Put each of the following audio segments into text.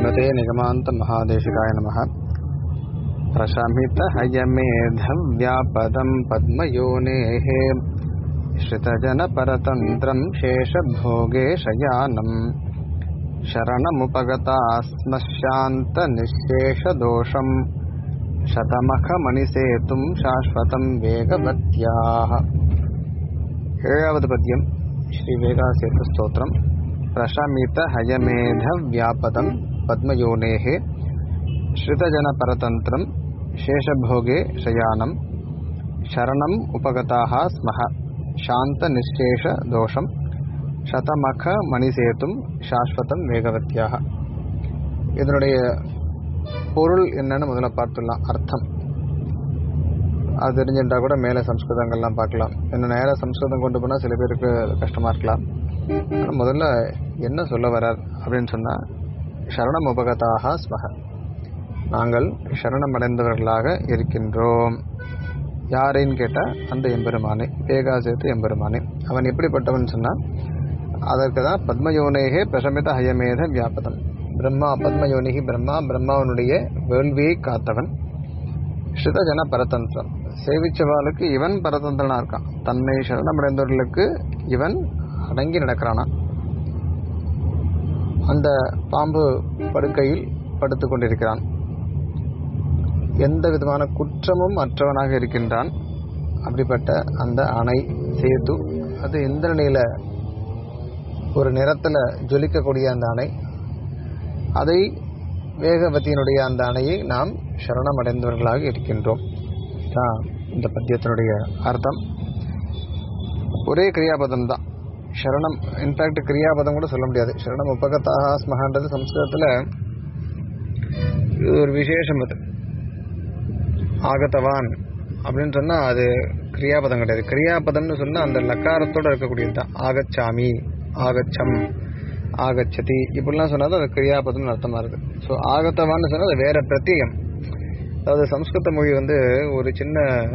श्रीमते निगमान्तमहादेशिकाय नमः प्रशमितहयमेधव्यापदं पद्मयोनेः श्रितजनपरतन्त्रं शेषभोगे शयानम् शरणमुपगतास्मशान्तनिःशेषदोषम् शतमखमणिसेतुं शाश्वतं वेगवत्याः ஏழாவது பத்தியம் ஸ்ரீ வேகாசேத்து ஸ்தோத்திரம் பிரசமித ஹயமேத வியாபதம் பத்மயோனேஹே ஸ்ருதஜன பரதந்திரம் சேஷபோகே சயானம் சரணம் உபகதாக ஸ்மஹ சாந்த நிச்சேஷ தோஷம் சதமக மணிசேத்தும் சாஸ்வதம் வேகவத்தியாக இதனுடைய பொருள் என்னன்னு முதல்ல பார்த்துடலாம் அர்த்தம் அது தெரிஞ்சுட்டா கூட மேலே சம்ஸ்கிருதங்கள்லாம் பார்க்கலாம் இன்னும் நேராக சம்ஸ்கிருதம் கொண்டு போனால் சில பேருக்கு கஷ்டமாக இருக்கலாம் ஆனால் முதல்ல என்ன சொல்ல வரார் அப்படின்னு சொன்னால் சரணம் உபகதாக ஸ்மக நாங்கள் சரணம் அடைந்தவர்களாக இருக்கின்றோம் யாரைன்னு கேட்டால் அந்த எம்பெருமானே பேகாசேத்து எம்பெருமானே அவன் எப்படிப்பட்டவன் சொன்னால் அதற்கு தான் பத்மயோனேகே பிரசமித ஹயமேத வியாபதம் பிரம்மா பத்மயோனிகி பிரம்மா பிரம்மாவனுடைய வேள்வியை காத்தவன் ஸ்ருதஜன பரதந்திரம் சேவிச்சவாளுக்கு இவன் பரதந்திரனா இருக்கான் தன்னை சரணமடைந்தவர்களுக்கு இவன் அடங்கி நடக்கிறானா அந்த பாம்பு படுக்கையில் படுத்து கொண்டிருக்கிறான் எந்த விதமான குற்றமும் அற்றவனாக இருக்கின்றான் அப்படிப்பட்ட அந்த அணை சேது அது எந்த நிலையில் ஒரு நிறத்தில் ஜொலிக்கக்கூடிய அந்த அணை அதை வேகவதியினுடைய அந்த அணையை நாம் சரணமடைந்தவர்களாக இருக்கின்றோம் தான் இந்த பத்தியத்தினுடைய அர்த்தம் ஒரே கிரியாபதம் தான் சரணம் இன்ஃபேக்ட் கிரியாபதம் கூட சொல்ல முடியாது சரணம் உபகத்தாக ஸ்மகான்றது சம்ஸ்கிருதத்தில் இது ஒரு விசேஷம் அது ஆகத்தவான் அப்படின்னு சொன்னால் அது கிரியாபதம் கிடையாது கிரியாபதம்னு சொன்னால் அந்த லக்காரத்தோடு இருக்கக்கூடியது தான் ஆகச்சாமி ஆகச்சம் ஆகச்சதி இப்படிலாம் சொன்னால் அது கிரியாபதம்னு அர்த்தமாக இருக்குது ஸோ ஆகத்தவான்னு சொன்னால் அது வேற பிரத்யேகம் அதாவது சம்ஸ்கிருத மொழி வந்து ஒரு சின்ன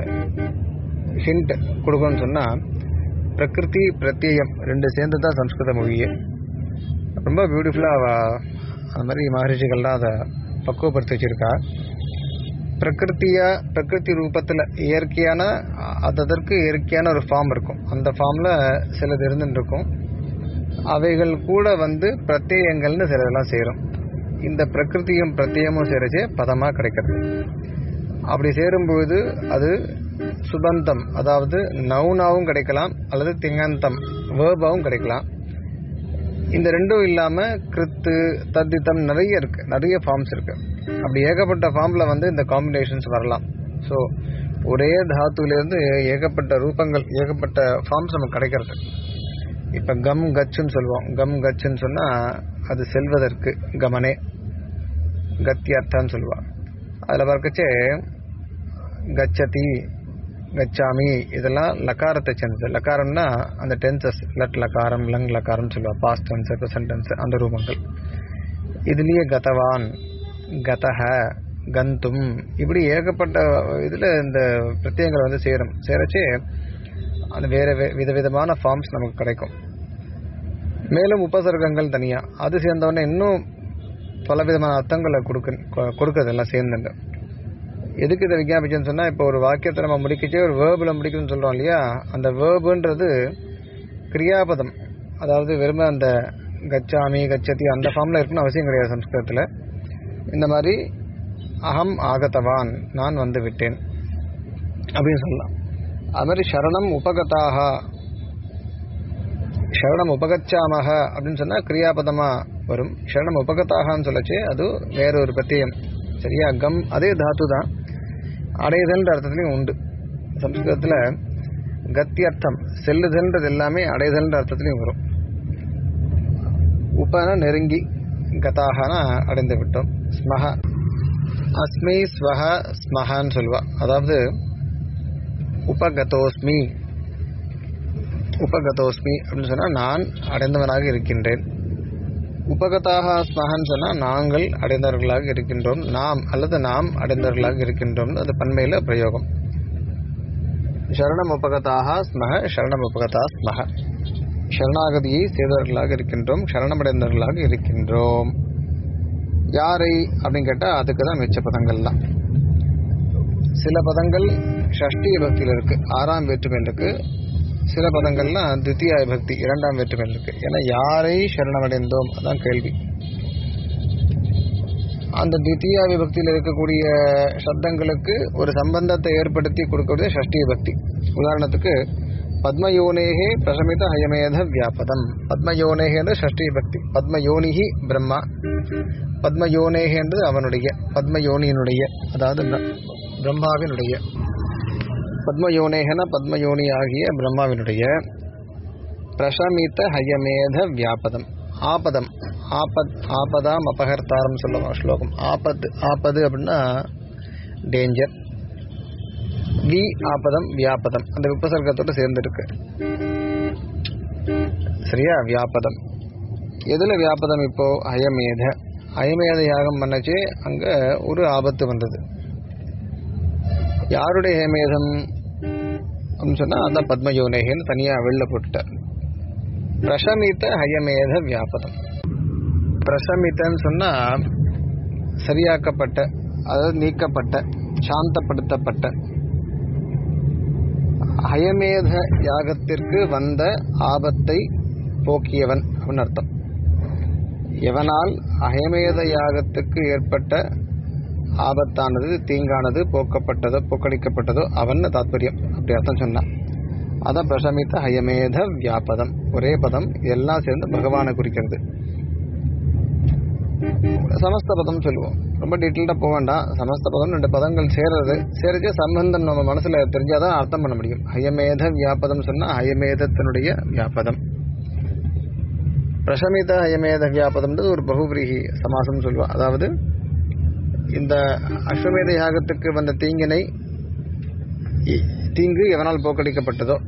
ஹிண்ட் கொடுக்கணும்னு சொன்னால் பிரகிருதி பிரத்யேகம் ரெண்டு சேர்ந்து தான் சம்ஸ்கிருத மொழியே ரொம்ப பியூட்டிஃபுல்லாக அந்த மாதிரி மகரிஷிகள்லாம் அதை பக்குவப்படுத்தி வச்சுருக்கா பிரகிருத்தியா பிரகிருதி ரூபத்தில் இயற்கையான அதற்கு இயற்கையான ஒரு ஃபார்ம் இருக்கும் அந்த ஃபார்மில் சிலது இருந்துட்டு இருக்கும் அவைகள் கூட வந்து பிரத்யேகங்கள்னு சிலதெல்லாம் சேரும் இந்த பிரகிருதியும் பிரத்யமும் சேரச்சே பதமாக கிடைக்கிறது அப்படி சேரும்பொழுது அது சுபந்தம் அதாவது நவுனாவும் கிடைக்கலாம் அல்லது திங்கந்தம் வேர்பாவும் கிடைக்கலாம் இந்த ரெண்டும் இல்லாமல் கிருத்து தத்தித்தம் நிறைய இருக்கு நிறைய ஃபார்ம்ஸ் இருக்கு அப்படி ஏகப்பட்ட ஃபார்மில் வந்து இந்த காம்பினேஷன்ஸ் வரலாம் ஸோ ஒரே தாத்துலேருந்து ஏகப்பட்ட ரூபங்கள் ஏகப்பட்ட ஃபார்ம்ஸ் நமக்கு கிடைக்கிறது இப்போ கம் கச்சுன்னு சொல்லுவோம் கம் கச்சுன்னு சொன்னால் அது செல்வதற்கு கமனே கத்தியர்த்தான்னு சொல்லுவாள் அதில் பார்க்கச்சே கச்சதி கச்சாமி இதெல்லாம் லக்காரத்தை சேர்ந்தது லக்காரம்னா அந்த டென்சஸ் லட் லக்காரம் லங் லக்காரம் சொல்லுவாள் பாஸ்ட் டென்ஸ் ப்ரெசன்ட் டென்ஸ் அந்த ரூபங்கள் இதுலேயே கதவான் கதஹ கந்தும் இப்படி ஏகப்பட்ட இதில் இந்த பிரத்யங்கள் வந்து சேரும் சேரச்சே அந்த வேறு விதவிதமான ஃபார்ம்ஸ் நமக்கு கிடைக்கும் மேலும் உபசர்க்கங்கள் தனியாக அது சேர்ந்தவொடனே இன்னும் பல விதமான அர்த்தங்களை கொடுக்க கொடுக்குறது எல்லாம் சேர்ந்துட்டு எதுக்கு இதை விஞ்ஞாபிச்சுன்னு சொன்னால் இப்போ ஒரு வாக்கியத்தை நம்ம முடிக்கச்சே ஒரு வேர்பில் முடிக்கணும்னு சொல்கிறோம் இல்லையா அந்த வேர்புன்றது கிரியாபதம் அதாவது வெறுமை அந்த கச்சாமி கச்சதி அந்த ஃபார்மில் இருக்குன்னு அவசியம் கிடையாது சம்ஸ்கிருதத்தில் இந்த மாதிரி அகம் ஆகத்தவான் நான் வந்து விட்டேன் அப்படின்னு சொல்லலாம் அது மாதிரி சரணம் உபகதாக சரணம் உபகச்சாமக அப்படின்னு சொன்னால் கிரியாபதமாக வரும் சரணம் உபகத்தாகன்னு சொல்லச்சு அது வேற ஒரு பிரத்தியம் சரியா கம் அதே தாத்து தான் அடையுதல்ன்ற அர்த்தத்துலையும் உண்டு சம்ஸ்கிருதத்தில் கத்தி அர்த்தம் செல்லுதல்ன்றது எல்லாமே அடைதல்ன்ற அர்த்தத்துலையும் வரும் உபன நெருங்கி கதாகனா அடைந்து விட்டோம் ஸ்மஹ அஸ்மி ஸ்வஹ ஸ்மஹான்னு சொல்லுவா அதாவது உபகதோஸ்மி உபகதோஸ்மி அப்படின்னு சொன்னால் நான் அடைந்தவனாக இருக்கின்றேன் உபகதாக ஸ்மகன் சொன்னால் நாங்கள் அடைந்தவர்களாக இருக்கின்றோம் நாம் அல்லது நாம் அடைந்தவர்களாக இருக்கின்றோம் அது பன்மையில் பிரயோகம் சரணம் உபகதாக ஸ்மக சரணம் உபகதா ஸ்மக சரணாகதியை செய்தவர்களாக இருக்கின்றோம் சரணமடைந்தவர்களாக இருக்கின்றோம் யாரை அப்படின்னு கேட்டால் அதுக்கு தான் மிச்ச பதங்கள்லாம் சில பதங்கள் ஷஷ்டி பக்தியில் இருக்கு ஆறாம் வேற்றுமையில் இருக்கு சில பதங்கள்லாம் தித்தியா பக்தி இரண்டாம் வேற்றுமையில் இருக்கு ஏன்னா யாரை சரணமடைந்தோம் அதான் கேள்வி அந்த தித்தியா விபக்தியில் இருக்கக்கூடிய சப்தங்களுக்கு ஒரு சம்பந்தத்தை ஏற்படுத்தி கொடுக்கக்கூடிய ஷஷ்டி பக்தி உதாரணத்துக்கு பத்மயோனேகே பிரசமித ஹயமேத வியாபதம் பத்மயோனேகேன்றது ஷஷ்டி பக்தி பத்மயோனிஹி பிரம்மா பத்மயோனேகேன்றது அவனுடைய பத்மயோனியினுடைய அதாவது பிர- பிரம்மாவினுடைய பத்மயோனேகன பத்மயோனி ஆகிய பிரம்மாவினுடைய பிரசமித ஹயமேத வியாபதம் ஆபதம் ஆபத் ஆபதாம் அபகர்த்தாரம் சொல்லுவோம் ஸ்லோகம் ஆபத் ஆபது அப்படின்னா டேஞ்சர் வி ஆபதம் வியாபதம் அந்த விபசர்க்கத்தோட சேர்ந்துருக்கு சரியா வியாபதம் எதுல வியாபதம் இப்போ அயமேத அயமேத யாகம் பண்ணச்சே அங்க ஒரு ஆபத்து வந்தது யாருடைய ஹேமேதம் அப்படின்னு சொன்னா அதான் பத்மயோனேகன்னு தனியா வெளில போட்டுட்டார் பிரசமித்த ஹயமேத வியாபதம் பிரசமித்தன்னு சொன்னா சரியாக்கப்பட்ட அதாவது நீக்கப்பட்ட சாந்தப்படுத்தப்பட்ட ஹயமேத யாகத்திற்கு வந்த ஆபத்தை போக்கியவன் அப்படின்னு அர்த்தம் எவனால் அயமேத யாகத்துக்கு ஏற்பட்ட ஆபத்தானது தீங்கானது போக்கப்பட்டதோ போக்கடிக்கப்பட்டதோ அவன் தாத்பரியம் அப்படி அர்த்தம் சொன்னான் அதான் பிரசமித்த ஹயமேத வியாபதம் ஒரே பதம் எல்லாம் சேர்ந்து பகவானை குறிக்கிறது சமஸ்த பதம் சொல்லுவோம் ரொம்ப டீட்டெயில்டாக போக வேண்டாம் சமஸ்த பதம் ரெண்டு பதங்கள் சேர்றது சேரச்சே சம்பந்தம் நம்ம மனசுல தெரிஞ்சாதான் அர்த்தம் பண்ண முடியும் ஹயமேத வியாபதம் சொன்னா ஹயமேதத்தினுடைய வியாபதம் பிரசமித ஹயமேத வியாபதம்ன்றது ஒரு பகுபிரீகி சமாசம் சொல்லுவா அதாவது இந்த அஸ்வமேத யாகத்துக்கு வந்த தீங்கினை இ- தீங்கு எவனால் போக்கடிக்கப்பட்டதோ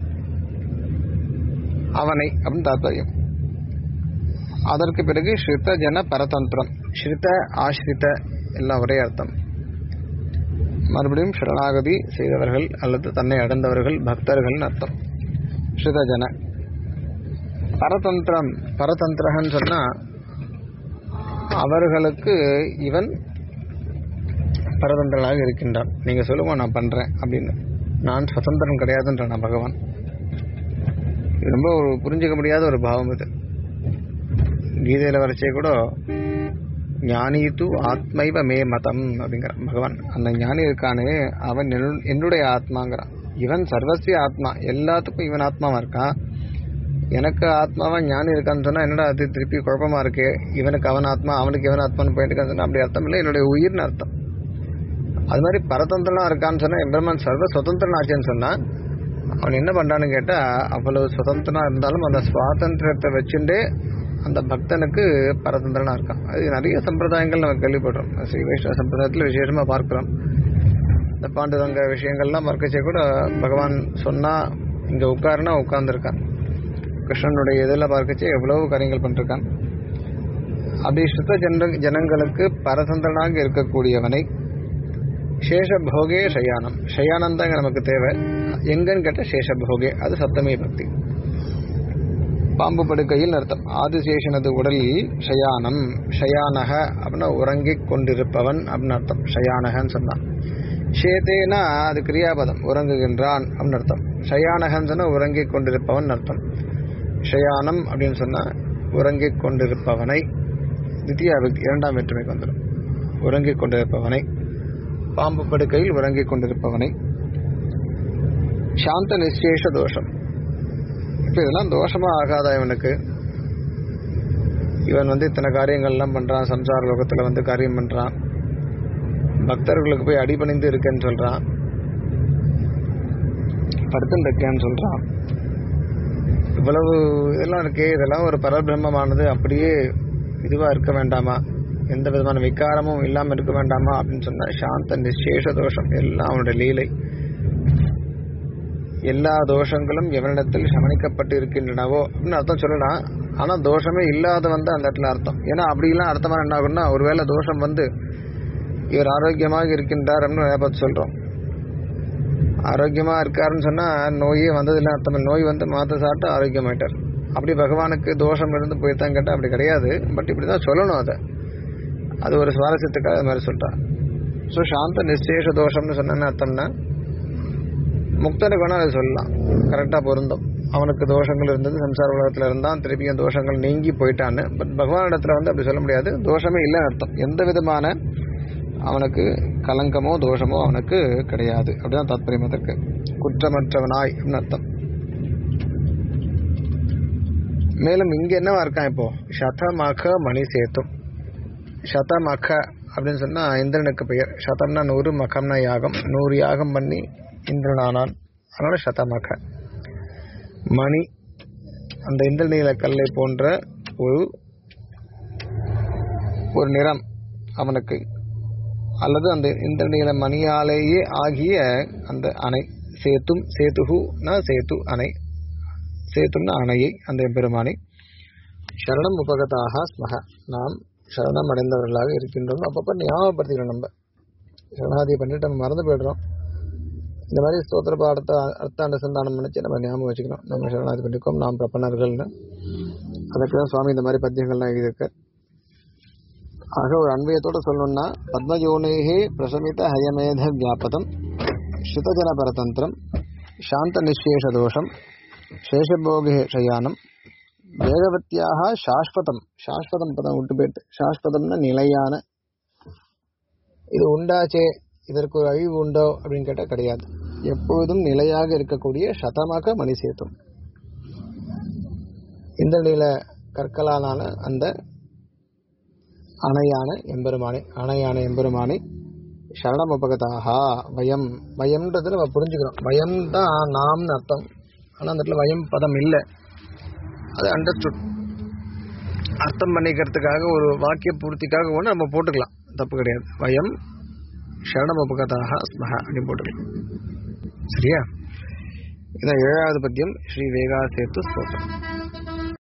அவனை அப்படின்னு தாத்பரியம் அதற்கு பிறகு ஸ்ருத ஜன பரதந்திரம் ஸ்ருத ஆஸ்ரித எல்லாம் ஒரே அர்த்தம் மறுபடியும் சரணாகதி செய்தவர்கள் அல்லது தன்னை அடைந்தவர்கள் பக்தர்கள்னு அர்த்தம் ஸ்ருத ஜன பரதந்திரம் பரதந்திரகன்னு சொன்னா அவர்களுக்கு இவன் பரதந்திரனாக இருக்கின்றான் நீங்க சொல்லுங்க நான் பண்றேன் அப்படின்னு நான் சுதந்திரன் கிடையாதுன்றான் நான் பகவான் இது ரொம்ப ஒரு புரிஞ்சுக்க முடியாத ஒரு பாவம் இது கீதையில வரைச்சே கூட ஞானி து ஆத்மைவ மே மதம் அப்படிங்கிறான் பகவான் அந்த ஞானி இருக்கானே அவன் என்னு- என்னுடைய ஆத்மாங்கிறான் இவன் சர்வசிய ஆத்மா எல்லாத்துக்கும் இவன் ஆத்மாவா இருக்கான் எனக்கு ஆத்மாவா ஞானி இருக்கான்னு சொன்னா என்னடா அது திருப்பி குழப்பமா இருக்கு இவனுக்கு அவன் ஆத்மா அவனுக்கு இவன் ஆத்மான்னு போயிட்டு இருக்கான்னு சொன்னா அப்படி அர்த்தம் இல்லை என்னுடைய உயிர்னு அர்த்தம் அது மாதிரி பரதந்திரனா இருக்கான்னு சொன்னா எம்பெருமான் சர்வ சுதந்திரன் ஆச்சுன்னு சொன்னா அவன் என்ன பண்றான்னு கேட்டா அவ்வளவு சுதந்திரனா இருந்தாலும் அந்த சுவாதந்திரத்தை வச்சுட்டே அந்த பக்தனுக்கு பரதந்திரனா இருக்கான் அது நிறைய சம்பிரதாயங்கள் நம்ம கேள்விப்படுறோம் ஸ்ரீ வைஷ்ணவ சம்பிரதாயத்தில் விசேஷமா பார்க்கிறோம் இந்த பாண்டுரங்க விஷயங்கள்லாம் மறக்கச்சே கூட பகவான் சொன்னா இங்க உட்காருனா உட்கார்ந்துருக்கான் கிருஷ்ணனுடைய இதில் பார்க்கச்சே எவ்வளவு காரியங்கள் பண்ணிருக்கான் அப்படி சுத்த ஜன ஜனங்களுக்கு பரதந்திரனாக இருக்கக்கூடியவனை சேஷபோகே சயானம் சயானம் தான் இங்க நமக்கு தேவை எங்கன்னு கேட்ட சேஷபோகே அது சப்தமி பக்தி பாம்பு படுக்கையில் அர்த்தம் ஆதிசேஷனது உடலில் ஷயானம் ஷயானக அப்படின்னா உறங்கிக் கொண்டிருப்பவன் அப்படின்னு அர்த்தம் ஷயானகன்னு சொன்னான் ஷேதேனா அது கிரியாபதம் உறங்குகின்றான் அப்படின்னு அர்த்தம் ஷயானகன்னு சொன்னா உறங்கிக் கொண்டிருப்பவன் அர்த்தம் ஷயானம் அப்படின்னு சொன்னா உறங்கிக் கொண்டிருப்பவனை தித்தியா விபக்தி இரண்டாம் வேற்றுமைக்கு வந்துடும் உறங்கிக் கொண்டிருப்பவனை பாம்பு படுக்கையில் உறங்கிக் கொண்டிருப்பவனை சாந்த நிச்சேஷ தோஷம் இப்போ இதெல்லாம் தோஷமா ஆகாதா இவனுக்கு இவன் வந்து இத்தனை காரியங்கள்லாம் பண்றான் சம்சார லோகத்துல வந்து காரியம் பண்றான் பக்தர்களுக்கு போய் அடிபணிந்து இருக்கேன்னு சொல்றான் படுத்துன்னு இருக்கேன்னு சொல்றான் இவ்வளவு இதெல்லாம் இருக்கே இதெல்லாம் ஒரு பரபிரம்மமானது அப்படியே இதுவா இருக்க வேண்டாமா எந்த விதமான விகாரமும் இல்லாம இருக்க வேண்டாமா அப்படின்னு சொன்னா சாந்த நிசேஷ தோஷம் எல்லாம் அவனுடைய லீலை எல்லா தோஷங்களும் எவனிடத்தில் சமணிக்கப்பட்டு இருக்கின்றனவோ அப்படின்னு அர்த்தம் சொல்லலாம் ஆனா தோஷமே இல்லாத வந்து அந்த இடத்துல அர்த்தம் ஏன்னா அப்படிலாம் அர்த்தமா என்ன ஆகும்னா ஒருவேளை தோஷம் வந்து இவர் ஆரோக்கியமாக இருக்கின்றார் அப்படின்னு நிறைய பார்த்து சொல்றோம் ஆரோக்கியமா இருக்காருன்னு சொன்னா நோயே வந்ததில்லை அர்த்தம் இல்லை. நோய் வந்து மாத்த சாப்பிட்டு ஆரோக்கியமாயிட்டார் அப்படி பகவானுக்கு தோஷம் இருந்து போய்தான் கேட்டா அப்படி கிடையாது பட் இப்படிதான் சொல்லணும் அதை அது ஒரு சுவாரஸ்யத்துக்காக அது மாதிரி சொல்றா ஸோ சாந்த நிசேஷ தோஷம்னு சொன்னேன்னு அர்த்தம்னா முக்தனுக்கு வேணால் அது சொல்லலாம் கரெக்டாக பொருந்தும் அவனுக்கு தோஷங்கள் இருந்தது சம்சார உலகத்தில் இருந்தான் திருப்பியும் தோஷங்கள் நீங்கி போயிட்டான்னு பட் பகவான் இடத்துல வந்து அப்படி சொல்ல முடியாது தோஷமே இல்லைன்னு அர்த்தம் எந்த விதமான அவனுக்கு கலங்கமோ தோஷமோ அவனுக்கு கிடையாது அப்படிதான் தாத்பரியம் அதற்கு குற்றமற்றவனாய் அப்படின்னு அர்த்தம் மேலும் இங்க என்னவா இருக்கான் இப்போ சதமக மணி சேத்தும் சதமக அப்படின்னு சொன்னா இந்திரனுக்கு பெயர் சதம்னா நூறு மகம்னா யாகம் நூறு யாகம் பண்ணி இந்திரனானான் அதனால சதமக மணி அந்த இந்திரநீல கல்லை போன்ற ஒரு ஒரு நிறம் அவனுக்கு அல்லது அந்த இந்திரநீல மணியாலேயே ஆகிய அந்த அணை சேத்தும் சேத்துஹுனா சேத்து அணை சேத்தும்னா அணையை அந்த எம்பெருமானை சரணம் உபகதாக ஸ்மக நாம் சரணம் அடைந்தவர்களாக இருக்கின்றோம் அப்பப்போ ஞாபகப்படுத்திக்கிறோம் நம்ம சரணாதியை பண்ணிட்டு நம்ம மறந்து போயிடுறோம் இந்த மாதிரி ஸ்தோத்திர பாடத்தை அர்த்த அனுசந்தானம் பண்ணிச்சு நம்ம ஞாபகம் வச்சுக்கணும் நம்ம சரணாதி பண்ணிக்கோம் நாம் பிரபன்னர்கள்னு அதுக்கு தான் சுவாமி இந்த மாதிரி பத்தியங்கள்லாம் எழுதியிருக்கார் ஆக ஒரு அன்வயத்தோட சொல்லணும்னா பத்மயோனேகே பிரசமித ஹயமேத வியாபதம் ஸ்ருதஜன பரதந்திரம் சாந்த நிசேஷ தோஷம் சேஷபோகே சயானம் வேகவத்தியாக சாஸ்வதம் சாஸ்வதம் பதம் விட்டு போயிட்டு சாஸ்வதம்னா நிலையான இது உண்டாச்சே இதற்கு ஒரு அழிவு உண்டோ அப்படின்னு கேட்டால் கிடையாது எப்பொழுதும் நிலையாக இருக்கக்கூடிய சதமாக மணி சேத்தும் இந்த நில கற்களாலான அந்த அணையான எம்பெருமானை அணையான எம்பெருமானை சரணம் உபகதாக வயம் வயம்ன்றது நம்ம புரிஞ்சுக்கிறோம் வயம் தான் நாம்னு அர்த்தம் ஆனால் அந்த இடத்துல வயம் பதம் இல்லை அது அண்டர்ஸ்டுட் அர்த்தம் பண்ணிக்கிறதுக்காக ஒரு வாக்கிய பூர்த்திக்காக ஒன்று நம்ம போட்டுக்கலாம் தப்பு கிடையாது வயம் சரணம் உபகதாக ஸ்மஹ அப்படின்னு போட்டுக்கலாம் சரியா இதான் ஏழாவது பத்தியம் ஸ்ரீ வேகா சேத்து ஸ்தோத்திரம்